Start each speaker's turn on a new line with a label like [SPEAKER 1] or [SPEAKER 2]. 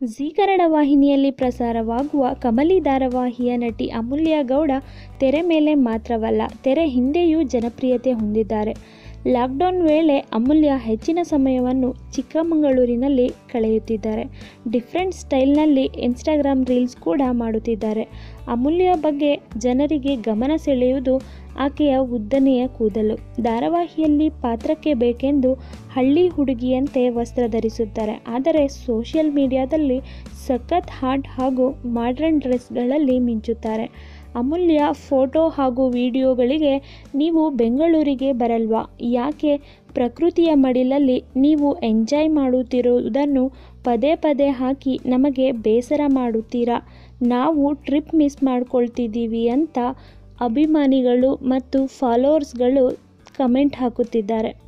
[SPEAKER 1] ಜೀ ಕನ್ನಡ ವಾಹಿನಿಯಲ್ಲಿ ಪ್ರಸಾರವಾಗುವ ಕಮಲಿ ಧಾರಾವಾಹಿಯ ನಟಿ ಅಮೂಲ್ಯ ಗೌಡ ತೆರೆ ಮೇಲೆ ಮಾತ್ರವಲ್ಲ ತೆರೆ ಹಿಂದೆಯೂ ಜನಪ್ರಿಯತೆ ಹೊಂದಿದ್ದಾರೆ ಲಾಕ್ಡೌನ್ ವೇಳೆ ಅಮೂಲ್ಯ ಹೆಚ್ಚಿನ ಸಮಯವನ್ನು ಚಿಕ್ಕಮಗಳೂರಿನಲ್ಲಿ ಕಳೆಯುತ್ತಿದ್ದಾರೆ ಡಿಫ್ರೆಂಟ್ ಸ್ಟೈಲ್ನಲ್ಲಿ ಇನ್ಸ್ಟಾಗ್ರಾಮ್ ರೀಲ್ಸ್ ಕೂಡ ಮಾಡುತ್ತಿದ್ದಾರೆ ಅಮೂಲ್ಯ ಬಗ್ಗೆ ಜನರಿಗೆ ಗಮನ ಸೆಳೆಯುವುದು ಆಕೆಯ ಉದ್ದನೆಯ ಕೂದಲು ಧಾರಾವಾಹಿಯಲ್ಲಿ ಪಾತ್ರಕ್ಕೆ ಬೇಕೆಂದು ಹಳ್ಳಿ ಹುಡುಗಿಯಂತೆ ವಸ್ತ್ರ ಧರಿಸುತ್ತಾರೆ ಆದರೆ ಸೋಷಿಯಲ್ ಮೀಡಿಯಾದಲ್ಲಿ ಸಖತ್ ಹಾಟ್ ಹಾಗೂ ಮಾಡ್ರನ್ ಡ್ರೆಸ್ಗಳಲ್ಲಿ ಮಿಂಚುತ್ತಾರೆ ಅಮೂಲ್ಯ ಫೋಟೋ ಹಾಗೂ ವಿಡಿಯೋಗಳಿಗೆ ನೀವು ಬೆಂಗಳೂರಿಗೆ ಬರಲ್ವಾ ಯಾಕೆ ಪ್ರಕೃತಿಯ ಮಡಿಲಲ್ಲಿ ನೀವು ಎಂಜಾಯ್ ಮಾಡುತ್ತಿರುವುದನ್ನು ಪದೇ ಪದೇ ಹಾಕಿ ನಮಗೆ ಬೇಸರ ಮಾಡುತ್ತೀರಾ ನಾವು ಟ್ರಿಪ್ ಮಿಸ್ ಮಾಡ್ಕೊಳ್ತಿದ್ದೀವಿ ಅಂತ ಅಭಿಮಾನಿಗಳು ಮತ್ತು ಫಾಲೋವರ್ಸ್ಗಳು ಕಮೆಂಟ್ ಹಾಕುತ್ತಿದ್ದಾರೆ